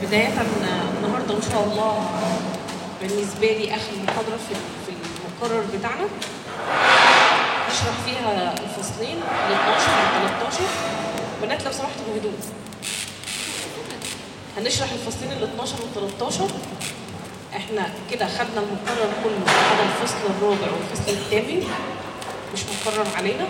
بداية النهاردة إن شاء الله بالنسبة لي آخر محاضرة في في المقرر بتاعنا هشرح فيها الفصلين ال 12 وال 13 بنات لو سمحتوا بهدوء هنشرح الفصلين ال 12 وال 13 احنا كده خدنا المقرر كله ما عدا الفصل الرابع والفصل الثامن مش مقرر علينا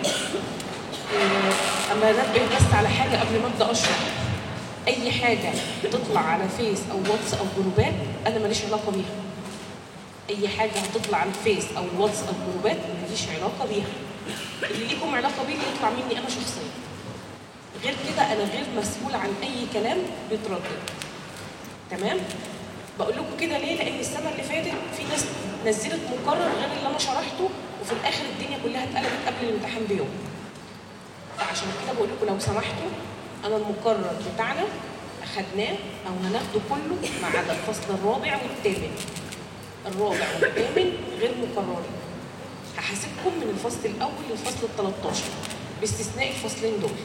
إيه، اما انبه بس على حاجه قبل ما ابدا اشرح اي حاجه بتطلع على فيس او واتس او جروبات انا ماليش علاقه بيها اي حاجه هتطلع على الفيس او الواتس او جروبات ماليش علاقه بيها اللي ليكم علاقه بيه اللي يطلع مني انا شخصيا غير كده انا غير مسؤول عن اي كلام بيتردد تمام بقول لكم كده ليه لان السنه اللي فاتت في ناس نزلت مقرر غير اللي انا شرحته وفي الاخر الدنيا كلها اتقلبت قبل الامتحان بيوم فعشان كده بقول لكم لو سمحتوا انا المقرر بتاعنا اخدناه او هناخده كله ما عدا الفصل الرابع والثامن الرابع والثامن غير مقررين هحاسبكم من الفصل الاول للفصل ال 13 باستثناء الفصلين دول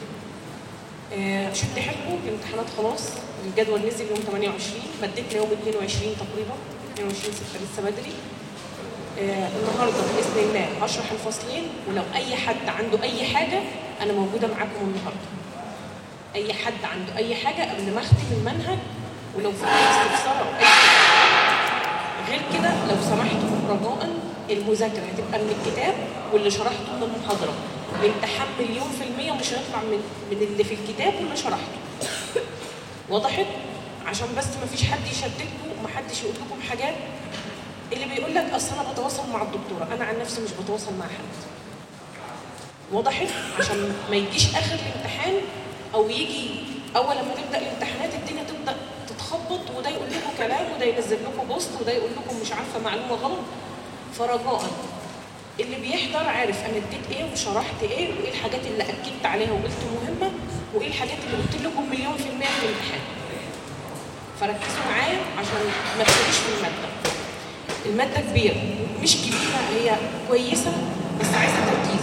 آه، شد حيلكم الامتحانات خلاص الجدول نزل يوم 28 مدتنا يوم 22 تقريبا 22 6 لسه بدري آه، النهارده باذن الله هشرح الفصلين ولو اي حد عنده اي حاجه انا موجوده معاكم النهارده اي حد عنده اي حاجه قبل ما اختم المنهج ولو في اي استفسار او اي غير كده لو سمحتوا رجاء المذاكره هتبقى من الكتاب واللي شرحته من المحاضره الامتحان مليون في المية مش هيطلع من من اللي في الكتاب واللي شرحته وضحت عشان بس ما فيش حد يشتتكم وما حدش يقول لكم حاجات اللي بيقول لك اصل انا بتواصل مع الدكتوره انا عن نفسي مش بتواصل مع حد وضحت عشان ما يجيش اخر الامتحان او يجي اول لما نبدا الامتحانات الدنيا تبدا تتخبط وده يقول لكم كلام وده ينزل لكم بوست وده يقول لكم مش عارفه معلومه غلط فرجاء اللي بيحضر عارف انا اديت ايه وشرحت ايه وايه الحاجات اللي اكدت عليها وقلت مهمه وايه الحاجات اللي قلت لكم مليون في المية في الامتحان فركزوا معايا عشان ما تسيبوش في الماده الماده كبيره مش كبيره هي كويسه بس عايزه تركيز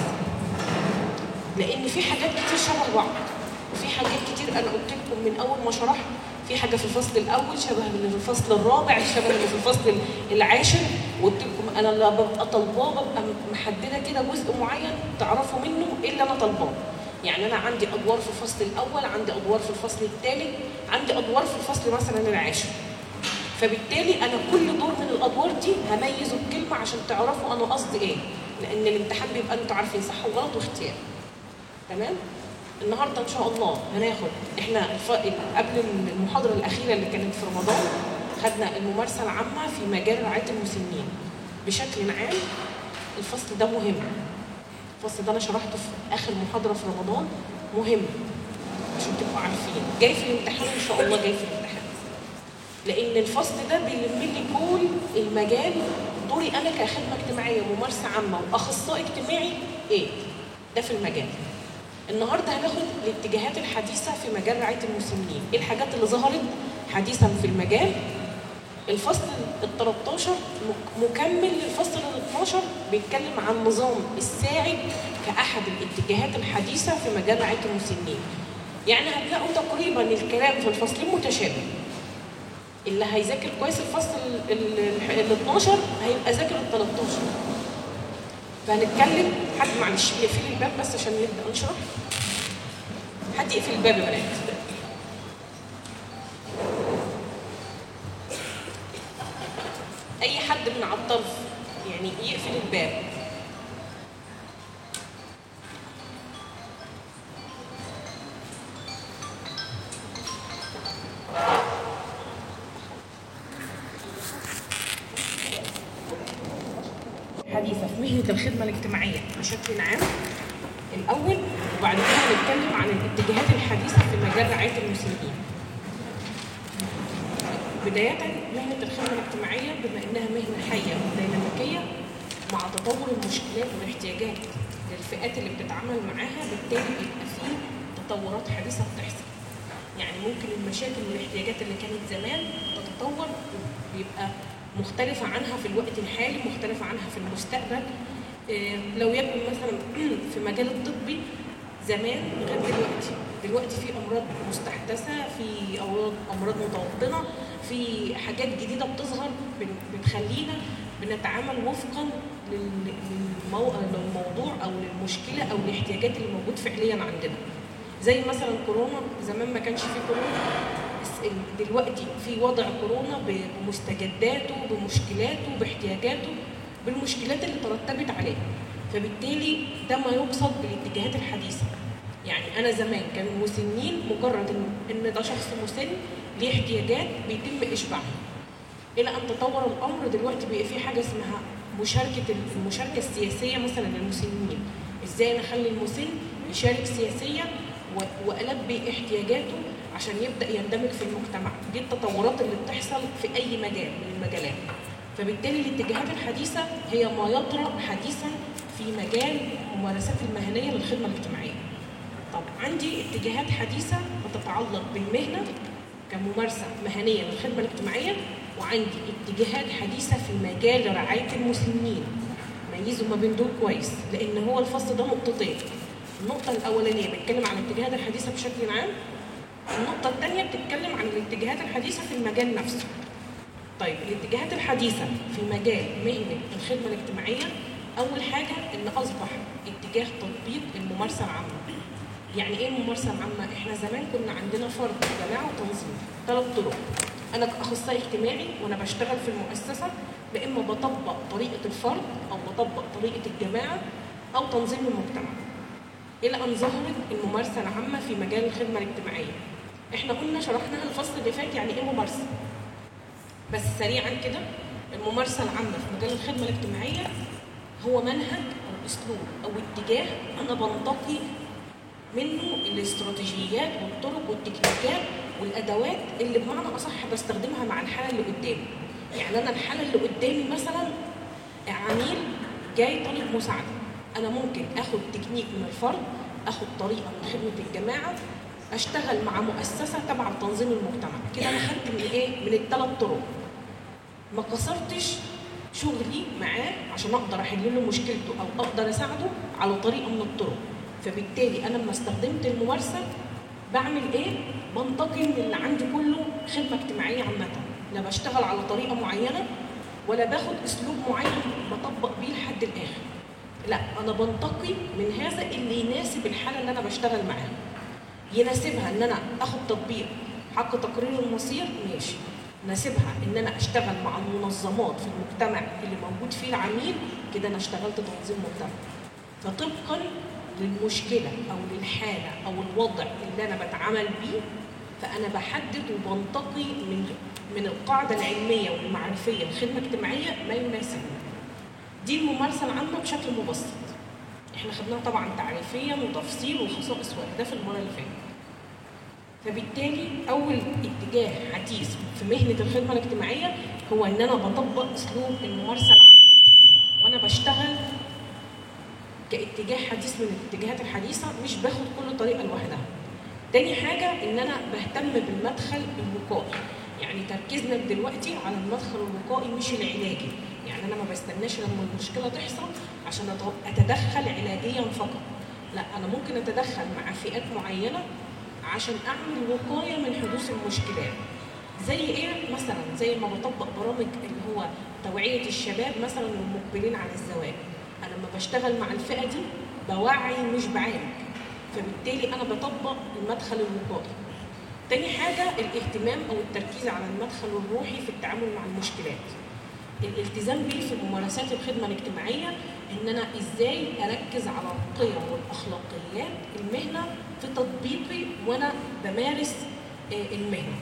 لان في حاجات كتير شبه بعض وفي حاجات كتير انا قلت لكم من اول ما شرحت في حاجه في الفصل الاول شبه اللي في الفصل الرابع شبه اللي في الفصل العاشر وقلت لكم انا لا ببقى طالباه ببقى محدده كده جزء معين تعرفوا منه ايه اللي انا طالباه يعني انا عندي ادوار في الفصل الاول عندي ادوار في الفصل الثالث عندي ادوار في الفصل مثلا العاشر فبالتالي انا كل دور من الادوار دي هميزه بكلمه عشان تعرفوا انا قصدي ايه لان الامتحان بيبقى انتوا عارفين صح وغلط واختيار تمام النهارده ان شاء الله هناخد احنا الف... قبل المحاضره الاخيره اللي كانت في رمضان خدنا الممارسه العامه في مجال رعايه المسنين بشكل عام الفصل ده مهم الفصل ده انا شرحته في اخر محاضره في رمضان مهم عشان تبقوا عارفين جاي في الامتحان ان شاء الله جاي في الامتحان لان الفصل ده بيلم لي كل المجال دوري انا كخدمه اجتماعيه ممارسه عامه واخصائي اجتماعي ايه ده في المجال النهارده هناخد الاتجاهات الحديثه في مجال رعايه المسنين ايه الحاجات اللي ظهرت حديثا في المجال الفصل ال 13 مكمل للفصل ال 12 بيتكلم عن نظام الساعد كاحد الاتجاهات الحديثه في مجال رعايه المسنين يعني هتلاقوا تقريبا الكلام في الفصلين متشابه اللي هيذاكر كويس الفصل ال 12 هيبقى ذاكر ال 13 فهنتكلم حد معلش يقفل الباب بس عشان نبدا نشرح حد يقفل الباب يا بنات اي حد من على الطرف يعني يقفل الباب حديثة في مهنة الخدمة الاجتماعية بشكل عام الأول وبعد كده هنتكلم عن الاتجاهات الحديثة في مجال رعاية المسنين. بداية مهنة الخدمة الاجتماعية بما إنها مهنة حية وديناميكية مع تطور المشكلات والاحتياجات للفئات اللي بتتعامل معاها بالتالي بيبقى فيه تطورات حديثة بتحصل. يعني ممكن المشاكل والاحتياجات اللي كانت زمان تتطور ويبقى مختلفة عنها في الوقت الحالي مختلفة عنها في المستقبل إيه لو يكن مثلا في مجال الطبي زمان غير دلوقتي دلوقتي في امراض مستحدثه في امراض امراض متوطنه في حاجات جديده بتظهر بن- بتخلينا بنتعامل وفقا لل- للمو... للموضوع او للمشكله او الاحتياجات اللي موجود فعليا عندنا زي مثلا كورونا زمان ما كانش في كورونا بس ال- دلوقتي في وضع كورونا ب- بمستجداته بمشكلاته باحتياجاته بالمشكلات اللي ترتبت عليه فبالتالي ده ما يقصد بالاتجاهات الحديثه يعني انا زمان كان المسنين مجرد ان ان ده شخص مسن ليه احتياجات بيتم اشباعها الى ان تطور الامر دلوقتي بقى في حاجه اسمها مشاركه المشاركه السياسيه مثلا للمسنين ازاي انا اخلي المسن يشارك سياسيا و- والبي احتياجاته عشان يبدا يندمج في المجتمع دي التطورات اللي بتحصل في اي مجال من المجالات فبالتالي الاتجاهات الحديثه هي ما يطرا حديثا في مجال الممارسات المهنيه للخدمه الاجتماعيه طب عندي اتجاهات حديثه بتتعلق بالمهنه كممارسه مهنيه للخدمه الاجتماعيه وعندي اتجاهات حديثه في مجال رعايه المسنين ميزوا ما بين دول كويس لان هو الفصل ده نقطتين النقطه الاولانيه بتتكلم عن الاتجاهات الحديثه بشكل عام النقطه الثانيه بتتكلم عن الاتجاهات الحديثه في المجال نفسه طيب الاتجاهات الحديثة في مجال مهنة الخدمة الاجتماعية أول حاجة إن أصبح اتجاه تطبيق الممارسة العامة. يعني إيه الممارسة العامة؟ إحنا زمان كنا عندنا فرد وجماعة وتنظيم، ثلاث طرق. أنا كأخصائي اجتماعي وأنا بشتغل في المؤسسة يا إما بطبق طريقة الفرد أو بطبق طريقة الجماعة أو تنظيم المجتمع. إلى أن ظهرت الممارسة العامة في مجال الخدمة الاجتماعية. إحنا قلنا شرحناها الفصل اللي فات يعني إيه ممارسة. بس سريعا كده الممارسه العامه في مجال الخدمه الاجتماعيه هو منهج او اسلوب او اتجاه انا بنتقي منه الاستراتيجيات والطرق والتكنيكات والادوات اللي بمعنى اصح بستخدمها مع الحاله اللي قدامي يعني انا الحاله اللي قدامي مثلا عميل جاي طالب مساعده انا ممكن اخد تكنيك من الفرد اخد طريقه من خدمه الجماعه اشتغل مع مؤسسه تبع تنظيم المجتمع كده انا خدت من ايه من الثلاث طرق ما قصرتش شغلي معاه عشان اقدر احل له مشكلته او اقدر اساعده على طريقه من الطرق فبالتالي انا لما استخدمت الممارسه بعمل ايه بنتقي من اللي عندي كله خدمه اجتماعيه عامه لا بشتغل على طريقه معينه ولا باخد اسلوب معين بطبق بيه لحد الاخر لا انا بنتقي من هذا اللي يناسب الحاله اللي انا بشتغل معاها يناسبها ان انا اخد تطبيق حق تقرير المصير ماشي ناسبها ان انا اشتغل مع المنظمات في المجتمع اللي موجود فيه العميل كده انا اشتغلت تنظيم مجتمع فطبقا للمشكله او للحاله او الوضع اللي انا بتعامل بيه فانا بحدد وبنتقي من من القاعده العلميه والمعرفيه الخدمه الاجتماعيه ما يناسبني دي الممارسه العامه بشكل مبسط احنا خدناها طبعا تعريفيا وتفصيل وخصائص واهداف المره اللي فاتت فبالتالي اول اتجاه حديث في مهنه الخدمه الاجتماعيه هو ان انا بطبق اسلوب الممارسه العامه وانا بشتغل كاتجاه حديث من الاتجاهات الحديثه مش باخد كل طريقه لوحدها تاني حاجه ان انا بهتم بالمدخل الوقائي يعني تركيزنا دلوقتي على المدخل الوقائي مش العلاجي يعني انا ما بستناش لما المشكله تحصل عشان أت- اتدخل علاجيا فقط لا انا ممكن اتدخل مع فئات معينه عشان اعمل وقايه من حدوث المشكلات زي ايه مثلا زي ما بطبق برامج اللي هو توعيه الشباب مثلا المقبلين على الزواج انا لما بشتغل مع الفئه دي بوعي مش بعالج فبالتالي انا بطبق المدخل الوقائي تاني حاجه الاهتمام او التركيز على المدخل الروحي في التعامل مع المشكلات الالتزام بيه في ممارسات الخدمه الاجتماعيه ان انا ازاي اركز على القيم والاخلاقيات المهنه في تطبيقي وانا بمارس آه، المهنه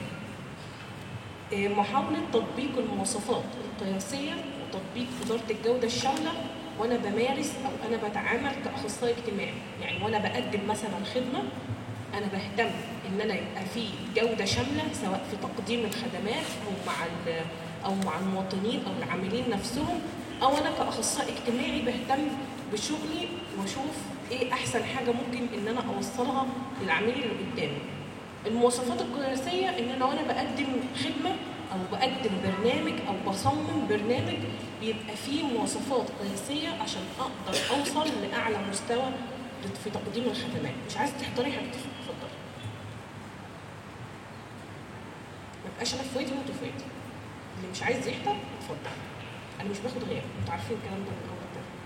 آه، محاولة تطبيق المواصفات القياسية وتطبيق إدارة الجودة الشاملة وأنا بمارس أو أنا بتعامل كأخصائي اجتماعي، يعني وأنا بقدم مثلا خدمة أنا بهتم إن أنا يبقى في جودة شاملة سواء في تقديم الخدمات أو مع ال- أو مع المواطنين أو العاملين نفسهم أو أنا كأخصائي اجتماعي بهتم بشغلي وأشوف إيه أحسن حاجة ممكن إن أنا أوصلها للعميل اللي قدامي. المواصفات القياسية إن أنا وأنا بقدم خدمة أو بقدم برنامج أو بصمم برنامج بيبقى فيه مواصفات قياسية عشان أقدر أوصل لأعلى مستوى في تقديم الخدمات، مش عايزة تحضري حاجة اتفضلي. ابقاش انا في وادي وانتوا في وادي اللي مش عايز يحضر اتفضل انا مش باخد غياب انتوا عارفين الكلام ده من اول ده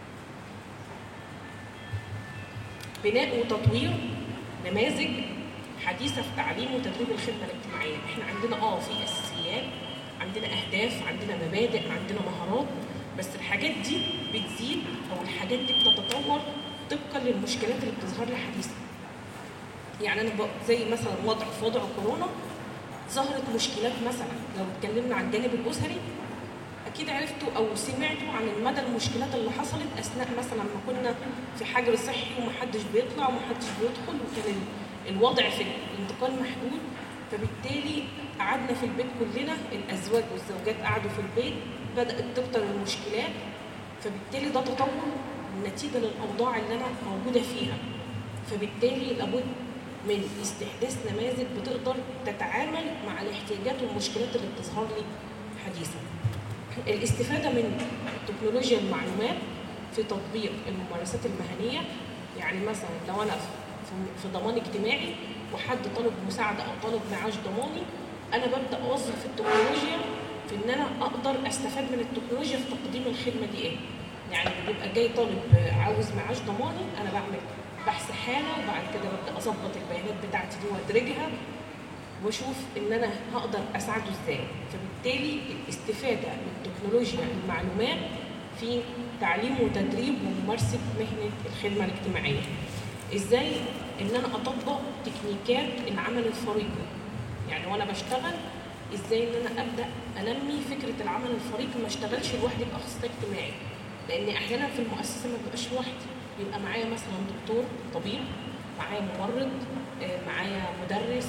بناء وتطوير نماذج حديثه في تعليم وتدريب الخدمه الاجتماعيه احنا عندنا اه في اساسيات عندنا اهداف عندنا مبادئ عندنا مهارات بس الحاجات دي بتزيد او الحاجات دي بتتطور طبقا للمشكلات اللي بتظهر لي حديثا يعني انا ب- زي مثلا وضع في وضع كورونا ظهرت مشكلات مثلا لو اتكلمنا عن الجانب الاسري اكيد عرفتوا او سمعتوا عن مدى المشكلات اللي حصلت اثناء مثلا ما كنا في حجر صحي ومحدش بيطلع ومحدش بيدخل وكان ال- الوضع في الانتقال محدود فبالتالي قعدنا في البيت كلنا الازواج والزوجات قعدوا في البيت بدات تكتر المشكلات فبالتالي ده تطور نتيجه للاوضاع اللي انا موجوده فيها فبالتالي لابد من استحداث نماذج بتقدر تتعامل مع الاحتياجات والمشكلات اللي بتظهر لي حديثا الاستفادة من تكنولوجيا المعلومات في تطبيق الممارسات المهنية يعني مثلا لو أنا في- في ضمان اجتماعي وحد طالب مساعدة أو طالب معاش ضماني أنا ببدأ أوظف التكنولوجيا في إن أنا أقدر أستفاد من التكنولوجيا في تقديم الخدمة دي إيه يعني بيبقى جاي طالب عاوز معاش ضماني أنا بعمل بحث حالة وبعد كده ببدأ أظبط البيانات بتاعتي دي وأدرجها واشوف ان انا هقدر اساعده ازاي فبالتالي الاستفاده من تكنولوجيا المعلومات في تعليم وتدريب وممارسه مهنه الخدمه الاجتماعيه ازاي ان انا اطبق تكنيكات العمل الفريقي يعني وانا بشتغل ازاي ان انا ابدا انمي فكره العمل الفريقي ما اشتغلش لوحدي كاخصائي اجتماعي لان احيانا في المؤسسه ما ببقاش لوحدي بيبقى معايا مثلا دكتور طبيب معايا ممرض آه، معايا مدرس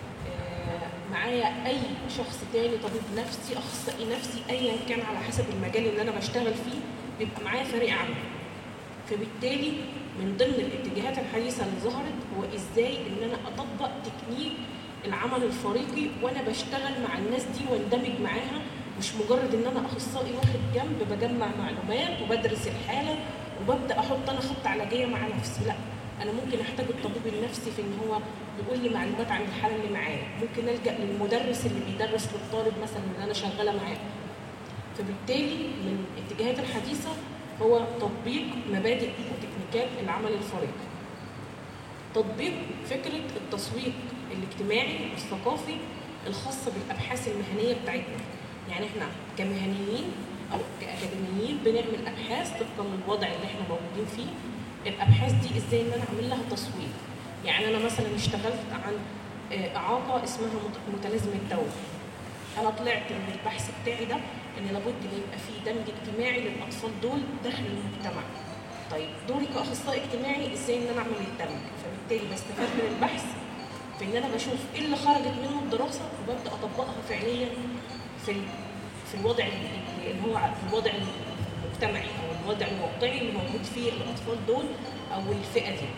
آه، معايا اي شخص تاني طبيب نفسي اخصائي نفسي ايا كان على حسب المجال اللي انا بشتغل فيه بيبقى معايا فريق عمل فبالتالي من ضمن الاتجاهات الحديثه اللي ظهرت هو ازاي ان انا اطبق تكنيك العمل الفريقي وانا بشتغل مع الناس دي واندمج معاها مش مجرد ان انا اخصائي واخد جنب بجمع معلومات وبدرس الحاله وببدا احط انا خطه علاجيه مع نفسي لا انا ممكن احتاج الطبيب النفسي في ان هو يقول لي معلومات عن الحاله اللي معايا ممكن الجا للمدرس اللي بيدرس للطالب مثلا اللي انا شغاله معاه فبالتالي من الاتجاهات الحديثه هو تطبيق مبادئ وتكنيكات العمل الفريقي تطبيق فكره التسويق الاجتماعي والثقافي الخاصه بالابحاث المهنيه بتاعتنا يعني احنا كمهنيين او كاكاديميين بنعمل ابحاث طبقا للوضع اللي احنا موجودين فيه الابحاث دي ازاي ان انا اعمل لها تسويق يعني انا مثلا اشتغلت عن آه، اعاقه اسمها مت- متلازمه دور انا طلعت من البحث بتاعي ده ان لابد ان يبقى في دمج اجتماعي للاطفال دول داخل المجتمع طيب دوري كاخصائي اجتماعي ازاي ان انا اعمل الدمج فبالتالي بستفاد من البحث في ان انا بشوف ايه اللي خرجت منه الدراسه وببدا اطبقها فعليا في ال- في الوضع اللي اللي هو في الوضع المجتمعي او الوضع الواقعي اللي موجود فيه الاطفال دول او الفئه دي.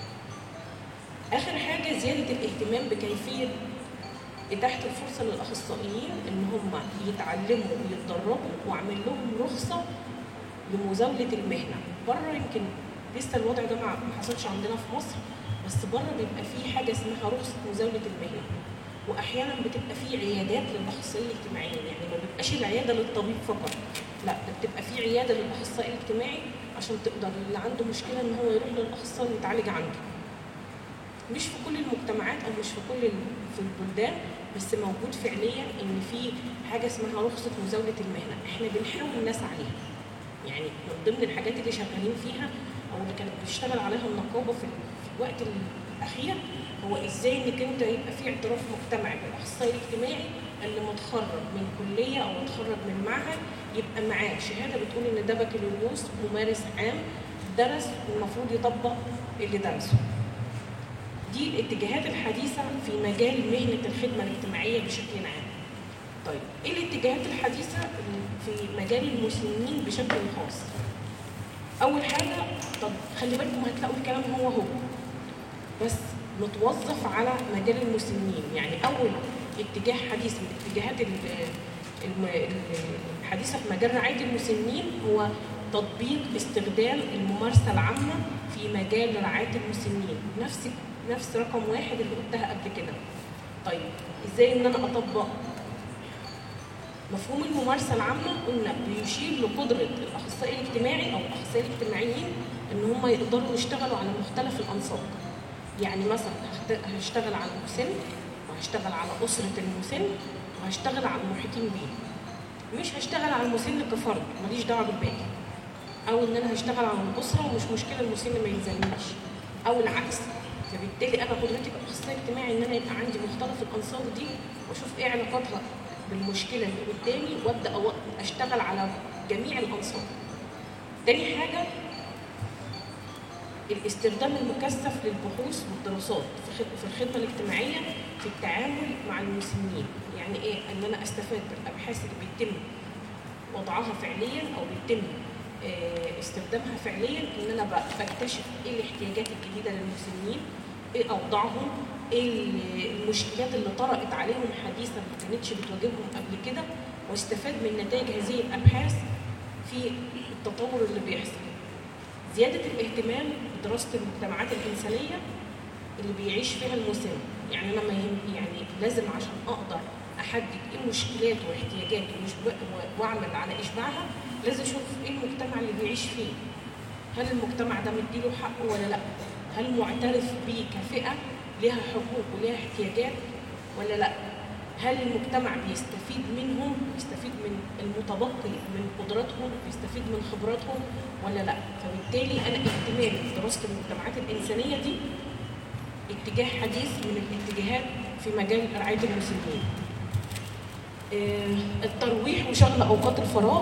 اخر حاجه زياده الاهتمام بكيفيه اتاحه الفرصه للاخصائيين ان هم يتعلموا ويتدربوا واعمل لهم رخصه لمزاوله المهنه بره يمكن لسه الوضع ده ما ما حصلش عندنا في مصر بس بره بيبقى في حاجه اسمها رخصه مزاوله المهنه واحيانا بتبقى في عيادات للاخصائيين الاجتماعيين يعني ما بيبقاش العياده للطبيب فقط لا ده بتبقى في عياده للاخصائي الاجتماعي عشان تقدر اللي عنده مشكله ان هو يروح للاخصائي يتعالج عنده مش في كل المجتمعات او مش في كل ال- في البلدان بس موجود فعليا ان في حاجه اسمها رخصه مزاوله المهنه احنا بنحاول نسعى عليها يعني من ضمن الحاجات اللي شغالين فيها او اللي كانت بتشتغل عليها النقابه في في الوقت الاخير هو ازاي انك انت يبقى في اعتراف مجتمعي بالاخصائي الاجتماعي اللي متخرج من كليه او متخرج من معهد يبقى معاه شهاده بتقول ان ده بكالوريوس ممارس عام درس والمفروض يطبق اللي درسه. دي الاتجاهات الحديثه في مجال مهنه الخدمه الاجتماعيه بشكل عام. طيب ايه الاتجاهات الحديثه في مجال المسنين بشكل خاص؟ اول حاجه طب خلي بالكم هتلاقوا الكلام هو هو بس متوظف على مجال المسنين يعني اول اتجاه حديث من اتجاهات ال- الم- الحديثه في مجال رعايه المسنين هو تطبيق استخدام الممارسه العامه في مجال رعايه المسنين نفس نفس رقم واحد اللي قلتها قبل كده طيب ازاي ان انا اطبق مفهوم الممارسه العامه قلنا بيشير لقدره الاخصائي الاجتماعي او الاخصائيين الاجتماعيين ان هم يقدروا يشتغلوا على مختلف الانساق يعني مثلا هخت- هشتغل على المسن وهشتغل على اسره المسن وهشتغل على المحيطين بيه مش هشتغل على المسن كفرد ماليش دعوه بالباقي او ان انا هشتغل على الاسره ومش مشكله المسن ما يلزمنيش او العكس فبالتالي انا قدرتي كاخصائي اجتماعي ان انا يبقى عندي مختلف الانساق دي واشوف ايه علاقاتها بالمشكله اللي قدامي وابدا أو- اشتغل على جميع الانساق. تاني حاجه الاستخدام المكثف للبحوث والدراسات في خد- في الخدمه الاجتماعيه في التعامل مع المسنين، يعني ايه؟ ان انا استفاد بالابحاث اللي بيتم وضعها فعليا او بيتم آه، استخدامها فعليا ان انا ب- بكتشف ايه الاحتياجات الجديده للمسنين ايه اوضاعهم ايه المشكلات اللي طرأت عليهم حديثا ما كانتش بتواجههم قبل كده واستفاد من نتائج هذه الابحاث في التطور اللي بيحصل زياده الاهتمام بدراسه المجتمعات الانسانيه اللي بيعيش فيها المسن يعني انا ما يهم يعني لازم عشان اقدر احدد ايه المشكلات واحتياجات ومش ب- و- واعمل على اشباعها لازم اشوف ايه المجتمع اللي بيعيش فيه هل المجتمع ده مديله حقه ولا لا هل معترف بيه كفئه لها حقوق ولها احتياجات ولا لا هل المجتمع بيستفيد منهم بيستفيد من المتبقي من قدراتهم بيستفيد من خبراتهم ولا لا فبالتالي انا اهتمامي بدراسه المجتمعات الانسانيه دي اتجاه حديث من الاتجاهات في مجال رعايه المسنين آه، الترويح وشغل اوقات الفراغ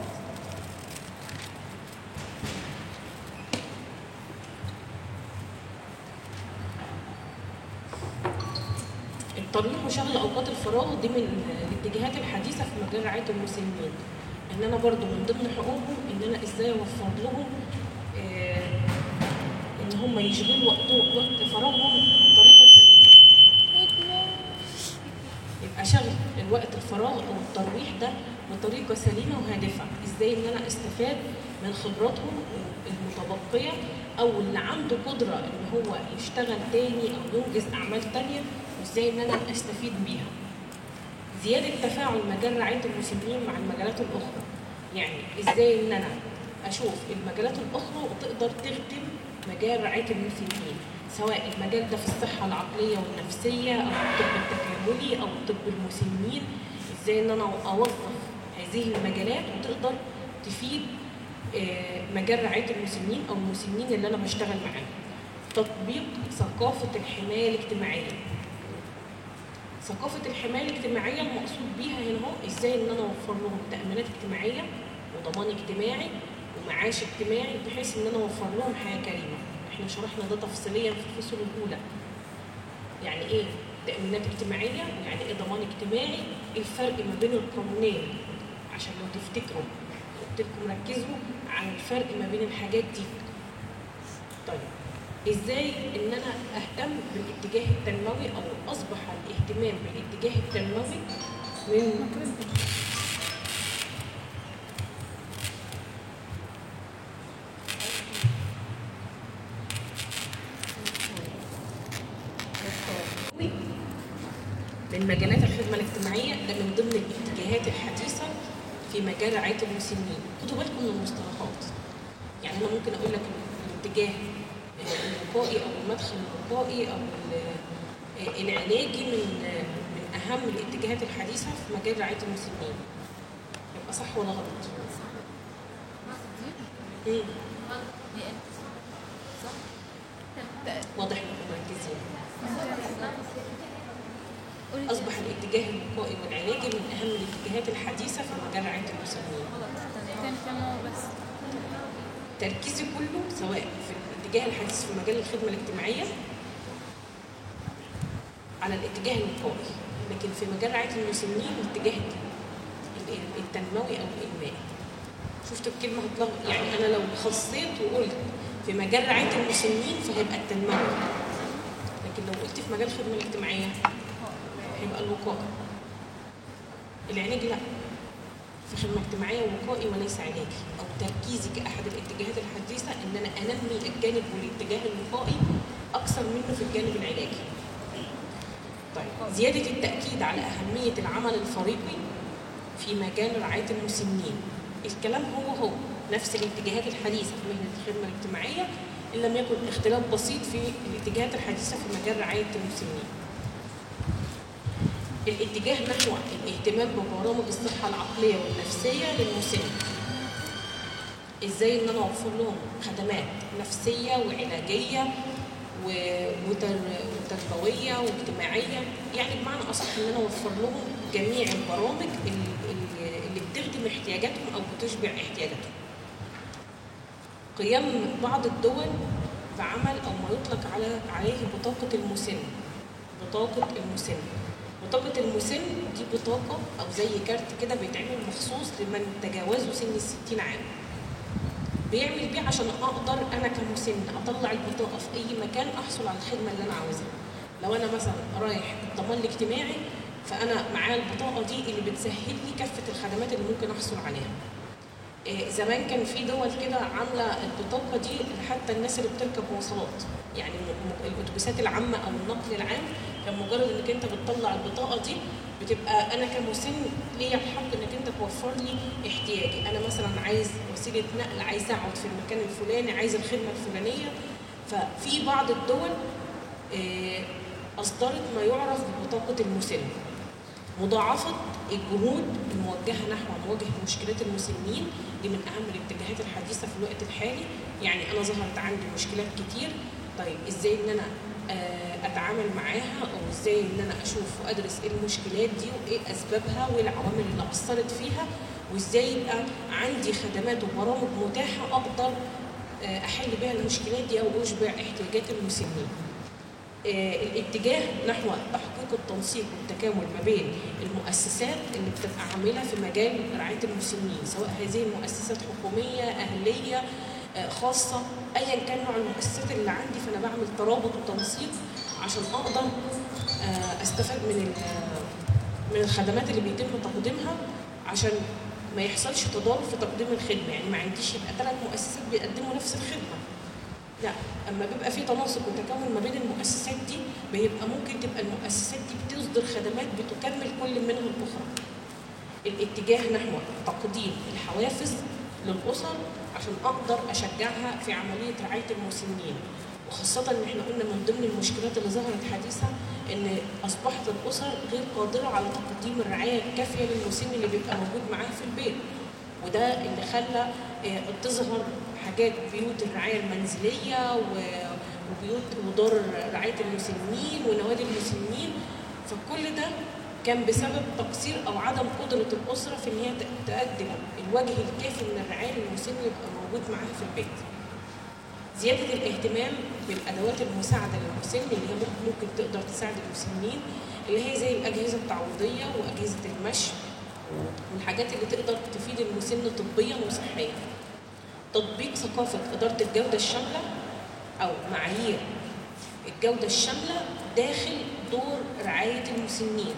الترويح وشغل اوقات الفراغ دي من الاتجاهات الحديثه في مجال رعايه المسنين ان انا برضو من ضمن حقوقهم ان انا ازاي اوفر لهم آه، ان هم يشغلوا وقتهم وقت فراغهم بطريقه سليمه يبقى شغل الوقت الفراغ او الترويح ده بطريقه سليمه وهادفه ازاي ان انا استفاد من خبراتهم المتبقيه او اللي عنده قدره ان هو يشتغل تاني او ينجز اعمال تانيه وازاي ان انا استفيد بيها زياده تفاعل مجال رعايه المسنين مع المجالات الاخرى يعني ازاي ان انا اشوف المجالات الاخرى وتقدر تخدم مجال رعايه المسنين سواء المجال ده في الصحه العقليه والنفسيه او الطب التكاملي او طب المسنين ازاي ان انا اوظف هذه المجالات وتقدر تفيد آه، مجال رعايه المسنين او المسنين اللي انا بشتغل معاهم تطبيق ثقافه الحمايه الاجتماعيه ثقافة الحماية الاجتماعية المقصود بيها هنا هو ازاي ان انا اوفر لهم تأمينات اجتماعية وضمان اجتماعي ومعاش اجتماعي بحيث ان انا اوفر لهم حياة كريمة. احنا شرحنا ده تفصيليا في الفصول الأولى. يعني ايه تأمينات اجتماعية ويعني ايه ضمان اجتماعي؟ ايه الفرق ما بين القانونين؟ عشان لو تفتكروا قلت لكم ركزوا على الفرق ما بين الحاجات دي. طيب ازاي ان انا اهتم بالاتجاه التنموي او اصبح الاهتمام بالاتجاه التنموي من من مجالات الخدمه الاجتماعيه ده من ضمن الاتجاهات الحديثه في مجال رعايه المسنين خدوا بالكم من المصطلحات يعني انا ممكن اقول لك الاتجاه الوقائي او المدخل الوقائي او ال- العلاجي من من اهم الاتجاهات الحديثه في مجال رعايه المسنين يبقى صح ولا غلط؟ مم. واضح انكم مركزين اصبح الاتجاه الوقائي والعلاجي من اهم الاتجاهات الحديثه في مجال رعايه المسنين تركيزي كله سواء في الاتجاه الحديث في مجال الخدمه الاجتماعيه على الاتجاه الوقائي لكن في مجال رعايه المسنين الاتجاه ال- التنموي او الانمائي شفتوا الكلمه هتلخبط يعني انا لو خصيت وقلت في مجال رعايه المسنين فهيبقى التنموي لكن لو قلت في مجال الخدمه الاجتماعيه هيبقى الوقائي العلاج لا في خدمه اجتماعيه وقائي وليس علاجي او تركيزي كاحد الاتجاهات الحديثه ان انا انمي الجانب والاتجاه الوقائي اكثر منه في الجانب طيب زيادة التأكيد على أهمية العمل الفريقي في مجال رعايه المسنين الكلام هو هو نفس الاتجاهات الحديثه في مهنه الخدمه الاجتماعيه ان لم يكن اختلاف بسيط في الاتجاهات الحديثه في مجال رعايه المسنين الاتجاه نحو الاهتمام ببرامج الصحه العقليه والنفسيه للمسن ازاي ان انا اوفر لهم خدمات نفسيه وعلاجيه و- وتر- وتربويه واجتماعيه يعني بمعنى اصح ان انا اوفر لهم جميع البرامج ال- ال- اللي بتخدم احتياجاتهم او بتشبع احتياجاتهم. قيام بعض الدول بعمل او ما يطلق على عليه بطاقه المسن. بطاقه المسن. بطاقه المسن دي بطاقه او زي كارت كده بيتعمل مخصوص لمن تجاوزوا سن الستين عام. بيعمل بيه عشان اقدر انا كمسن اطلع البطاقه في اي مكان احصل على الخدمه اللي انا عاوزها لو انا مثلا رايح الضمان الاجتماعي فانا معايا البطاقه دي اللي بتسهل لي كافه الخدمات اللي ممكن احصل عليها إيه، زمان كان في دول كده عامله البطاقه دي حتى الناس اللي بتركب مواصلات يعني م- م- الاتوبيسات العامه او النقل العام كان مجرد انك انت بتطلع البطاقه دي بتبقى انا كمسن ليا الحق انك انت توفر لي احتياجي انا مثلا عايز وسيله نقل عايز اقعد في المكان الفلاني عايز الخدمه الفلانيه ففي بعض الدول آه، اصدرت ما يعرف ببطاقه المسن مضاعفة الجهود الموجهة نحو مواجهة مشكلات المسنين دي من أهم الاتجاهات الحديثة في الوقت الحالي يعني أنا ظهرت عندي مشكلات كتير طيب إزاي إن أنا آه، أتعامل معاها أو إزاي إن أنا أشوف وأدرس إيه المشكلات دي وإيه أسبابها وإيه العوامل اللي أثرت فيها وإزاي يبقى عندي خدمات وبرامج متاحة أقدر آه، أحل بيها المشكلات دي أو أشبع احتياجات المسنين. آه، الاتجاه نحو تحقيق التنسيق والتكامل ما بين المؤسسات اللي بتبقى عامله في مجال رعايه المسنين سواء هذه المؤسسات حكوميه اهليه آه، خاصه ايا كان نوع المؤسسات اللي عندي فانا بعمل ترابط وتنسيق عشان اقدر آه، استفاد من ال- من الخدمات اللي بيتم تقديمها عشان ما يحصلش تضارب في تقديم الخدمه يعني ما عنديش يبقى ثلاث مؤسسات بيقدموا نفس الخدمه لا اما بيبقى في تناسق وتكامل ما بين المؤسسات دي بيبقى ممكن تبقى المؤسسات دي بتصدر خدمات بتكمل كل منها الاخرى الاتجاه نحو تقديم الحوافز للاسر عشان اقدر اشجعها في عمليه رعايه المسنين وخاصة ان احنا قلنا من ضمن المشكلات اللي ظهرت حديثا ان اصبحت الاسر غير قادرة على تقديم الرعاية الكافية للمسن اللي بيبقى موجود معاها في البيت وده اللي خلى آه، تظهر حاجات بيوت الرعاية المنزلية و- وبيوت ودار رعاية المسنين ونوادي المسنين فكل ده كان بسبب تقصير او عدم قدره الاسره في ان هي ت- تقدم الوجه الكافي من الرعايه للمسن يبقى موجود معاها في البيت. زياده الاهتمام بالادوات المساعده للمسن اللي هي ممكن- ممكن تقدر تساعد المسنين اللي هي زي الاجهزه التعويضيه واجهزه المشي والحاجات اللي تقدر تفيد المسن طبيا وصحيا. تطبيق ثقافه اداره الجوده الشامله او معايير الجوده الشامله داخل دور رعايه المسنين.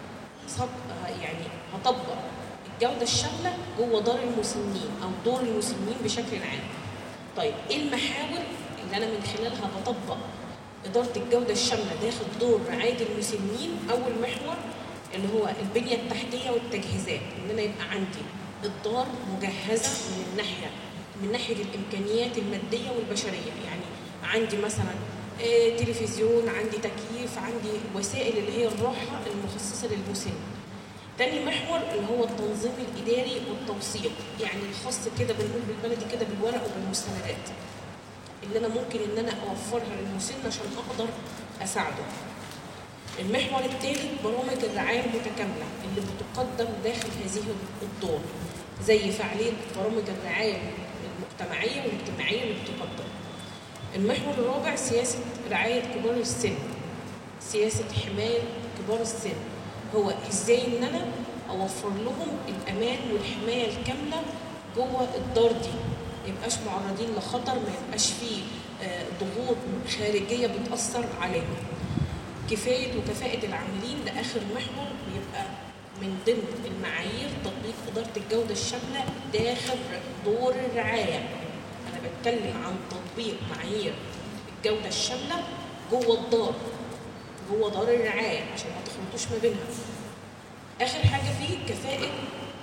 صب- يعني هطبق الجوده الشامله جوه دار المسنين او دور المسنين بشكل عام. طيب ايه المحاور اللي انا من خلالها بطبق اداره الجوده الشامله داخل دور رعايه المسنين؟ اول محور اللي هو البنيه التحتيه والتجهيزات، ان انا يبقى عندي الدار مجهزه من الناحيه من ناحيه الامكانيات الماديه والبشريه، يعني عندي مثلا آه، تلفزيون، عندي تكييف، عندي وسائل اللي هي الراحه المخصصه للمسن. تاني محور اللي هو التنظيم الاداري والتوثيق يعني الخاص كده بنقول بالبلدي كده بالورق وبالمستندات اللي انا ممكن ان انا اوفرها للمسن عشان اقدر اساعده المحور الثالث برامج الرعايه المتكامله اللي بتقدم داخل هذه الدور زي فعاليه برامج الرعايه المجتمعيه والاجتماعيه اللي بتقدم المحور الرابع سياسه رعايه كبار السن سياسه حمايه كبار السن هو ازاي ان انا اوفر لهم الامان والحمايه الكامله جوه الدار دي ما يبقاش معرضين لخطر ما يبقاش فيه آه، ضغوط خارجيه بتاثر عليهم كفايه وكفاءه العاملين ده اخر محور بيبقى من ضمن المعايير تطبيق اداره الجوده الشامله داخل دور الرعايه انا بتكلم عن تطبيق معايير الجوده الشامله جوه الدار جوه دار الرعايه عشان ما تخلطوش ما بينها اخر حاجه فيه كفاءه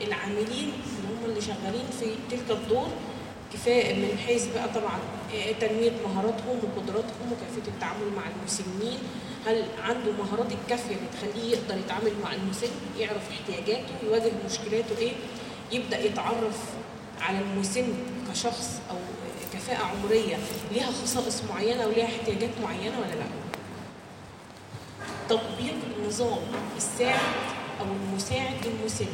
في تلك الدور كفايه من حيث بقى طبعا آه، تنميه مهاراتهم وقدراتهم وكيفيه التعامل مع المسنين هل عنده مهارات الكافيه اللي تخليه يقدر يتعامل مع المسن يعرف احتياجاته يواجه مشكلاته ايه يبدا يتعرف على المسن كشخص او كفاءه عمريه ليها خصائص معينه وليها احتياجات معينه ولا لا تطبيق نظام الساعد او المساعد للمسن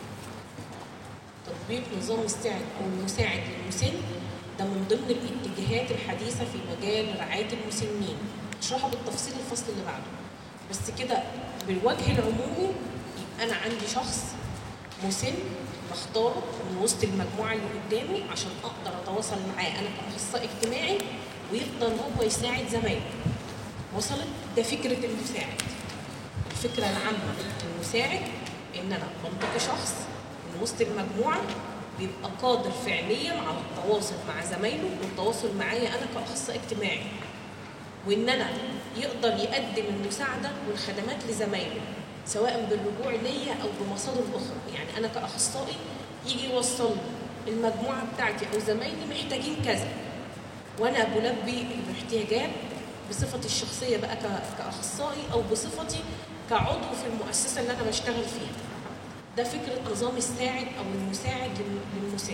تطبيق نظام الساعد او المساعد للمسن ده من ضمن الاتجاهات الحديثه في مجال رعايه المسنين اشرحها بالتفصيل الفصل اللي بعده بس كده بالوجه العمومي يبقى انا عندي شخص مسن بختاره من وسط المجموعه اللي قدامي عشان اقدر اتواصل معاه انا كاخصائي اجتماعي ويقدر هو يساعد زمايله وصلت ده فكره المساعد الفكره العامه المساعد ان انا بنتقي شخص من وسط المجموعه بيبقى قادر فعليا على التواصل مع زمايله والتواصل معايا انا كاخصائي اجتماعي وان انا يقدر يقدم المساعده والخدمات لزمايله سواء بالرجوع ليا او بمصادر اخرى يعني انا كاخصائي يجي يوصل لي المجموعه بتاعتي او زمايلي محتاجين كذا وانا بلبي الاحتياجات بصفتي الشخصيه بقى ك- كاخصائي او بصفتي كعضو في المؤسسه اللي انا بشتغل فيها ده فكره نظام الساعد او المساعد لل- للمسن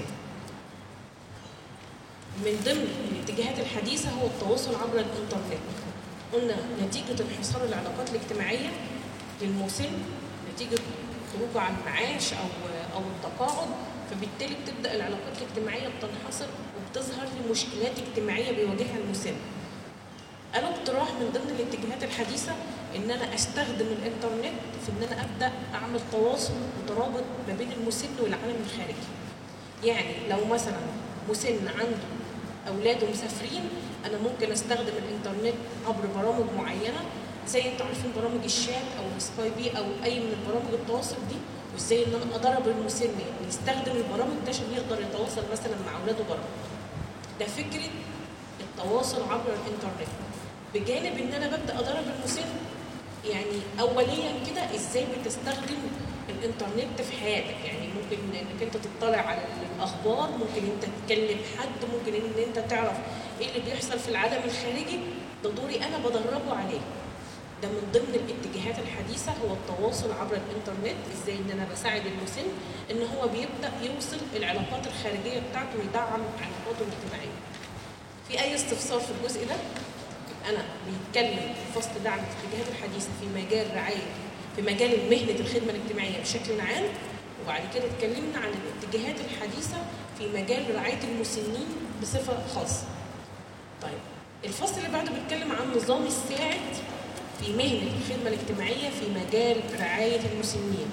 من ضمن الاتجاهات الحديثه هو التواصل عبر الانترنت قلنا نتيجه انحصار العلاقات الاجتماعيه للمسن نتيجه خروجه عن المعاش او او التقاعد فبالتالي بتبدا العلاقات الاجتماعيه بتنحصر وبتظهر لي مشكلات اجتماعيه بيواجهها المسن قالوا اقتراح من ضمن الاتجاهات الحديثه ان انا استخدم الانترنت في ان انا ابدا اعمل تواصل وترابط ما بين المسن والعالم الخارجي يعني لو مثلا مسن عنده اولاده مسافرين انا ممكن استخدم الانترنت عبر برامج معينه زي انتوا عارفين برامج الشات او السكاي بي او اي من البرامج التواصل دي وازاي ان انا ادرب المسن يعني يستخدم البرامج ده عشان يقدر يتواصل مثلا مع اولاده بره ده فكره التواصل عبر الانترنت بجانب ان انا ببدا ادرب المسن يعني اوليا كده ازاي بتستخدم الانترنت في حياتك يعني ممكن انك انت تطلع على الاخبار ممكن انت تكلم حد ممكن ان انت تعرف ايه اللي بيحصل في العالم الخارجي ده دوري انا بدربه عليه ده من ضمن الاتجاهات الحديثه هو التواصل عبر الانترنت ازاي ان انا بساعد المسن ان هو بيبدا يوصل العلاقات الخارجيه بتاعته ويدعم علاقاته الاجتماعيه في اي استفسار في الجزء ده انا بيتكلم الفصل ده عن الاتجاهات الحديثه في مجال رعايه في مجال مهنه الخدمه الاجتماعيه بشكل عام وبعد كده اتكلمنا عن الاتجاهات الحديثه في مجال رعايه المسنين بصفه خاصه. طيب الفصل اللي بعده بيتكلم عن نظام الساعد في مهنه الخدمه الاجتماعيه في مجال رعايه المسنين.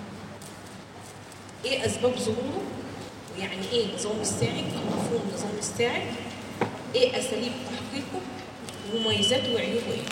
ايه اسباب ظهوره؟ ويعني ايه نظام الساعد او مفهوم نظام الساعد؟ ايه اساليب تحقيقه؟ ومميزاته وعيوبه ايه؟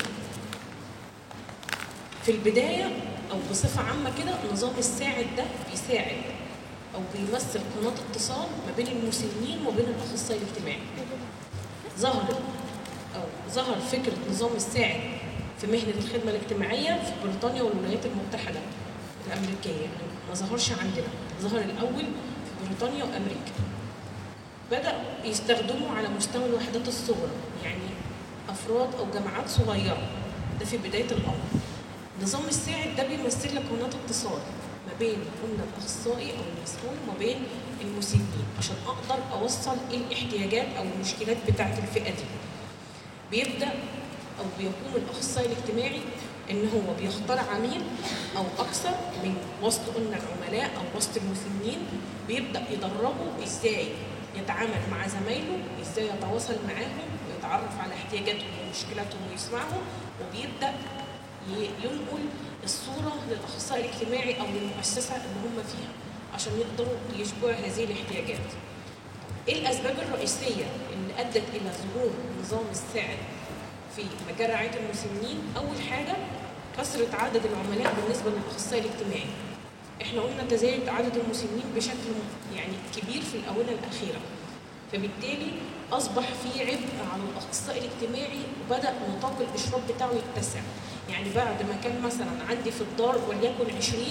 في البداية أو بصفة عامة كده نظام الساعد ده بيساعد أو بيمثل قناة اتصال ما بين المسنين وبين الأخصائي الاجتماعي. ظهر أو ظهر فكرة نظام الساعد في مهنة الخدمة الاجتماعية في بريطانيا والولايات المتحدة الأمريكية يعني ما ظهرش عندنا ظهر الأول في بريطانيا وأمريكا بدأ يستخدموا على مستوى الوحدات الصغرى يعني أفراد أو جماعات صغيرة ده في بداية الأمر نظام الساعد ده بيمثل لك قناة اتصال ما بين قلنا الأخصائي أو المسؤول وما بين المسنين عشان أقدر أوصل إيه الاحتياجات أو المشكلات بتاعة الفئة دي بيبدأ أو بيقوم الأخصائي الاجتماعي إن هو بيختار عميل أو أكثر من وسط قلنا العملاء أو وسط المسنين بيبدأ يدربه إزاي يتعامل مع زمايله إزاي يتواصل معاهم ويتعرف على احتياجاتهم ومشكلاتهم ويسمعهم وبيبدأ ي- ينقل الصورة للأخصائي الاجتماعي أو للمؤسسة اللي هم فيها عشان يقدروا يشبعوا هذه الاحتياجات. إيه الأسباب الرئيسية اللي أدت إلى ظهور نظام الساعد في مجال رعاية المسنين؟ أول حاجة كثرة عدد العملاء بالنسبة للأخصائي الاجتماعي. إحنا قلنا تزايد عدد المسنين بشكل يعني كبير في الآونة الأخيرة. فبالتالي أصبح في عبء على الأخصائي الاجتماعي وبدأ نطاق الإشراف بتاعه يتسع. يعني بعد ما كان مثلا عندي في الدار وليكن 20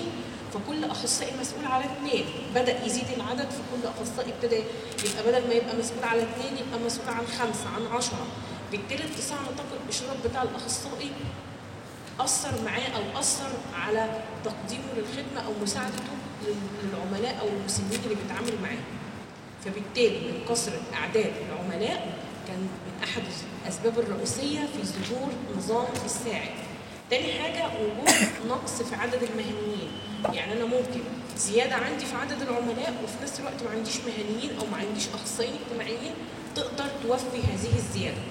فكل اخصائي مسؤول على اثنين بدا يزيد العدد فكل اخصائي ابتدى يبقى بدل ما يبقى مسؤول على اثنين يبقى مسؤول عن خمسه عن عشره بالتالي اتساع نطاق الاشراف بتاع الاخصائي اثر معاه او اثر على تقديمه للخدمه او مساعدته للعملاء او المسنين اللي بيتعامل معاه فبالتالي من كثره اعداد العملاء كان من احد الاسباب الرئيسيه في ظهور نظام الساعد تاني حاجة وجود نقص في عدد المهنيين يعني أنا ممكن زيادة عندي في عدد العملاء وفي نفس الوقت ما عنديش مهنيين أو ما عنديش أخصائيين اجتماعيين تقدر توفي هذه الزيادة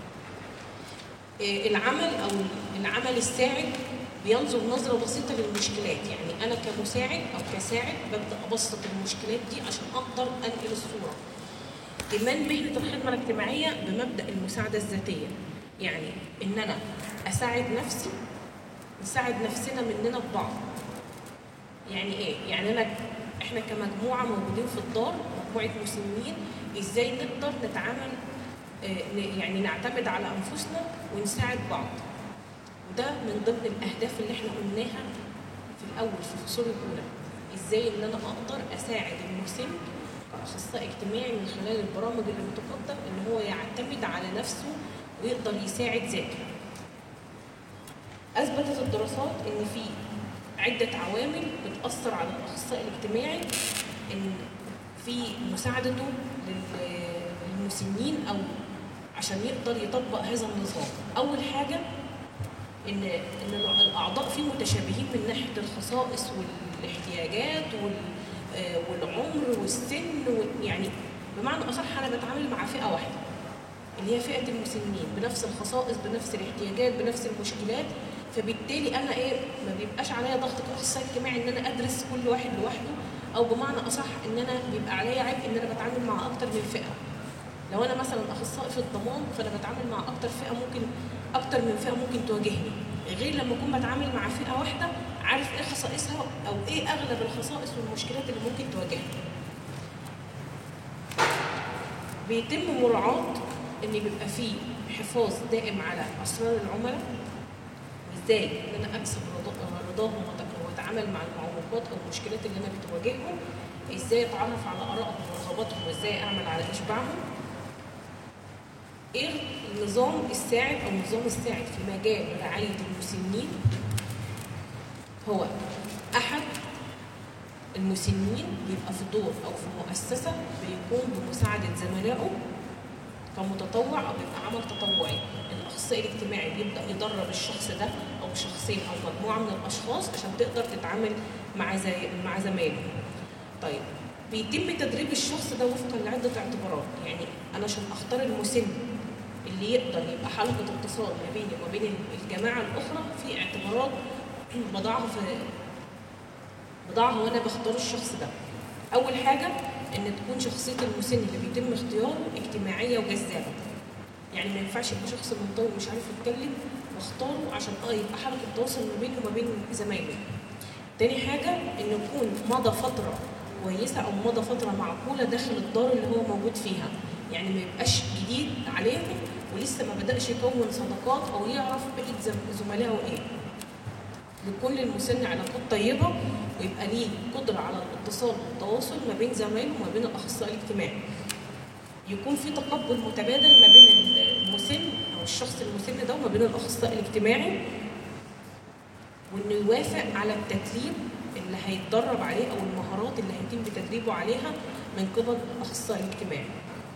إيه العمل أو العمل الساعد بينظر نظرة بسيطة للمشكلات يعني أنا كمساعد أو كساعد ببدأ أبسط المشكلات دي عشان أقدر أنقل الصورة إيمان مهنة الخدمة الاجتماعية بمبدأ المساعدة الذاتية يعني إن أنا أساعد نفسي نساعد نفسنا مننا ببعض يعني ايه يعني انا احنا كمجموعه موجودين في الدار مجموعه مسنين ازاي نقدر نتعامل اه يعني نعتمد على انفسنا ونساعد بعض وده من ضمن الاهداف اللي احنا قلناها في الاول في الفصول الاولى ازاي ان انا اقدر اساعد المسن كاخصائي اجتماعي من خلال البرامج اللي بتقدم ان هو يعتمد على نفسه ويقدر يساعد ذاته اثبتت الدراسات ان في عده عوامل بتاثر على الاخصائي الاجتماعي ان في مساعدته للمسنين او عشان يقدر يطبق هذا النظام اول حاجه ان ان الاعضاء فيه متشابهين من ناحيه الخصائص والاحتياجات والعمر والسن يعني بمعنى اصح انا بتعامل مع فئه واحده اللي هي فئه المسنين بنفس الخصائص بنفس الاحتياجات بنفس المشكلات فبالتالي انا ايه ما بيبقاش عليا ضغط كاخصائي اجتماعي ان انا ادرس كل واحد لوحده او بمعنى اصح ان انا بيبقى عليا عبء ان انا بتعامل مع اكتر من فئه لو انا مثلا اخصائي في الضمان فانا بتعامل مع اكتر فئه ممكن اكتر من فئه ممكن تواجهني غير لما اكون بتعامل مع فئه واحده عارف ايه خصائصها او ايه اغلب الخصائص والمشكلات اللي ممكن تواجهني بيتم مراعاه ان بيبقى فيه حفاظ دائم على اسرار العملاء ازاي ان انا اكسب رضاهم واتعامل مع المعوقات او المشكلات اللي انا بتواجههم ازاي اتعرف على ارائهم ورغباتهم وازاي اعمل على اشباعهم ايه النظام الساعد او النظام الساعد في مجال رعايه المسنين هو احد المسنين بيبقى في دور او في مؤسسه بيقوم بمساعده زملائه كمتطوع او بيبقى عمل تطوعي الاخصائي الاجتماعي بيبدا يدرب الشخص ده او شخصين او مجموعه من الاشخاص عشان تقدر تتعامل مع زي مع زمايله. طيب بيتم تدريب الشخص ده وفقا لعده اعتبارات، يعني انا عشان اختار المسن اللي يقدر يبقى حلقه اتصال ما بيني وما بين الجماعه الاخرى في اعتبارات بضعها في بضعها وانا بختار الشخص ده. اول حاجه ان تكون شخصيه المسن اللي بيتم اختياره اجتماعيه وجذابه. يعني ما ينفعش يبقى شخص منطوي ومش عارف يتكلم واختاره عشان اه يبقى حلقه تواصل ما بينه وما بين زمايله. تاني حاجه ان يكون مضى فتره كويسه او مضى فتره معقوله داخل الدار اللي هو موجود فيها. يعني ما يبقاش جديد عليهم ولسه ما بداش يكون صداقات او يعرف بقيه زملائه ايه. لكل المسن علاقات طيبه ويبقى ليه قدره على الاتصال والتواصل ما بين زمايله وما بين الاخصائي الاجتماعي. يكون في تقبل متبادل ما بين المسن او الشخص المسن ده وما بين الاخصائي الاجتماعي وانه يوافق على التدريب اللي هيتدرب عليه او المهارات اللي هيتم تدريبه عليها من قبل الاخصائي الاجتماعي.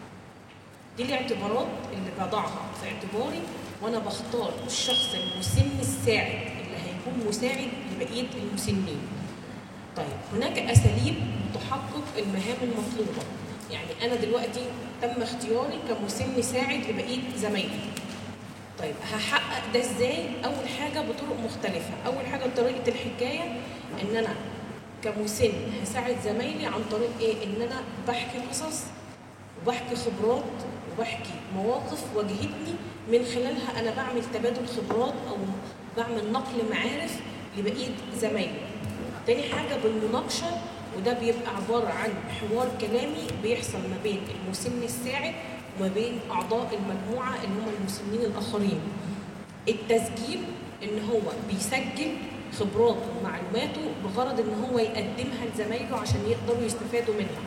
دي الاعتبارات اللي بضعها في اعتباري وانا بختار الشخص المسن الساعد اللي هيكون مساعد لبقيه المسنين. طيب هناك اساليب تحقق المهام المطلوبه يعني انا دلوقتي تم اختياري كمسن ساعد لبقيه زمايلي طيب هحقق ده ازاي اول حاجه بطرق مختلفه اول حاجه بطريقه الحكايه ان انا كمسن هساعد زمايلي عن طريق ايه ان انا بحكي قصص وبحكي خبرات وبحكي مواقف واجهتني من خلالها انا بعمل تبادل خبرات او بعمل نقل معارف لبقيه زمايلي تاني حاجه بالمناقشه وده بيبقى عبارة عن حوار كلامي بيحصل ما بين المسن الساعد وما بين أعضاء المجموعة اللي هم المسنين الآخرين. التسجيل إن هو بيسجل خبراته ومعلوماته بغرض ان هو يقدمها لزمايله عشان يقدروا يستفادوا منها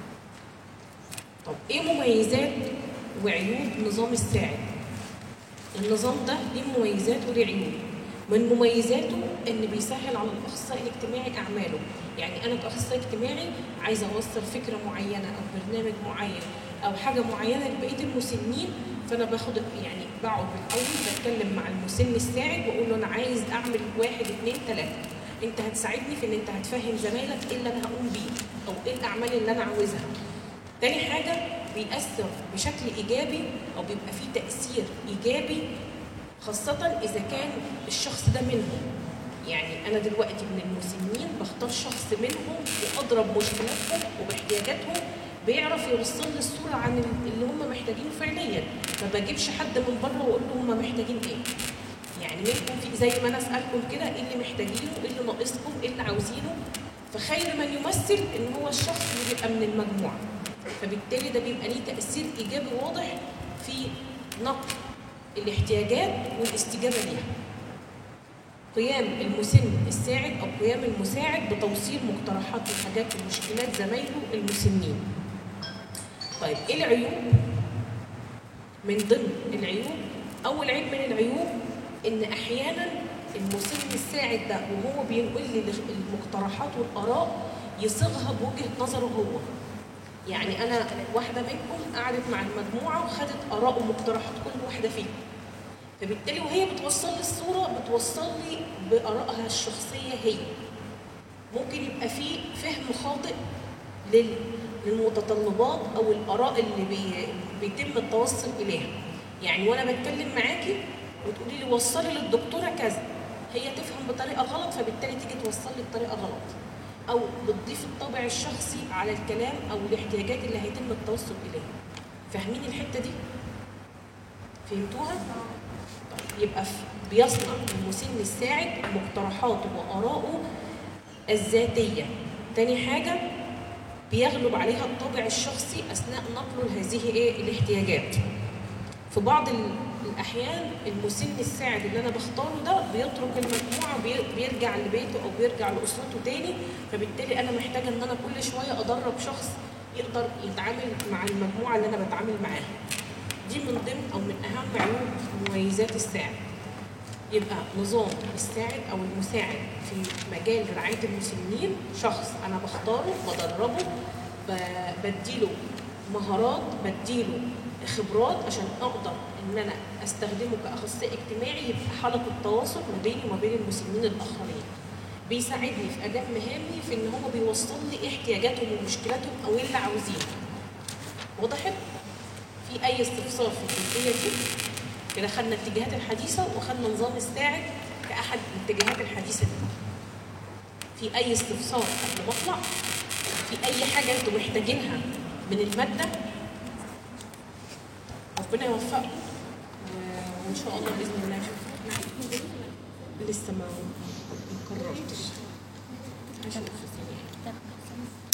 طب ايه مميزات وعيوب نظام الساعد النظام ده ليه مميزات وليه عيوب من مميزاته ان بيسهل على الاخصائي الاجتماعي اعماله يعني انا كاخصائي اجتماعي عايزه اوصل فكره معينه او برنامج معين او حاجه معينه لبقيه المسنين فانا باخد يعني بقعد بالاول بتكلم مع المسن الساعد واقول له انا عايز اعمل واحد اثنين ثلاثه انت هتساعدني في ان انت هتفهم زمايلك ايه اللي انا هقوم بيه او ايه الاعمال اللي انا عاوزها تاني حاجه بيأثر بشكل ايجابي او بيبقى فيه تأثير ايجابي خاصة إذا كان الشخص ده منهم يعني أنا دلوقتي من المسنين بختار شخص منهم وأضرب مشكلاتهم وباحتياجاتهم بيعرف يوصل لي الصورة عن اللي هم محتاجينه فعليا ما بجيبش حد من بره وأقول له هم محتاجين إيه يعني منكم في زي ما أنا أسألكم كده إيه اللي محتاجينه إيه اللي ناقصكم إيه اللي عاوزينه فخير من يمثل إن هو الشخص اللي بيبقى من المجموعة فبالتالي ده بيبقى ليه تأثير إيجابي واضح في نقل الاحتياجات والاستجابة ليها قيام المسن الساعد أو قيام المساعد بتوصيل مقترحات وحاجات ومشكلات زمايله المسنين طيب إيه العيوب؟ من ضمن العيوب أول عيب من العيوب إن أحيانا المسن الساعد ده وهو بينقل لي المقترحات والآراء يصيغها بوجهة نظره هو يعني انا واحده منكم قعدت مع المجموعه وخدت اراء ومقترحات كل واحده فيهم فبالتالي وهي بتوصل لي الصوره بتوصل لي بارائها الشخصيه هي ممكن يبقى في فهم خاطئ لل- للمتطلبات او الاراء اللي بي بيتم التوصل اليها يعني وانا بتكلم معاكي وتقولي لي وصلي للدكتوره كذا هي تفهم بطريقه غلط فبالتالي تيجي توصل لي بطريقه غلط او بتضيف الطابع الشخصي على الكلام او الاحتياجات اللي هيتم التوصل اليها فاهمين الحته دي فهمتوها طيب يبقى ف- بيصنع المسن الساعد مقترحاته واراءه الذاتيه تاني حاجه بيغلب عليها الطابع الشخصي اثناء نقله لهذه ايه الاحتياجات في بعض ال- الاحيان المسن الساعد اللي انا بختاره ده بيترك المجموعه وبي- بيرجع لبيته او بيرجع لاسرته تاني فبالتالي انا محتاجه ان انا كل شويه ادرب شخص يقدر يتعامل مع المجموعه اللي انا بتعامل معاها دي من ضمن او من اهم عيوب مميزات الساعد يبقى نظام الساعد او المساعد في مجال رعايه المسنين شخص انا بختاره بدربه ب- بديله مهارات بديله خبرات عشان اقدر ان انا استخدمه كاخصائي اجتماعي يبقى حلقه تواصل ما بيني وما بين المسنين الاخرين بيساعدني في اداء مهامي في ان هو بيوصل لي احتياجاتهم ومشكلاتهم او اللي عاوزينه وضحت في اي استفسار في الجزئيه دي كده خدنا الاتجاهات الحديثه وخدنا نظام الساعد كاحد الاتجاهات الحديثه دي في اي استفسار قبل ما اطلع في اي حاجه انتم محتاجينها من الماده ربنا يوفقكم و- وان شاء الله باذن الله نشوف لسه ما ما قررتش هشوف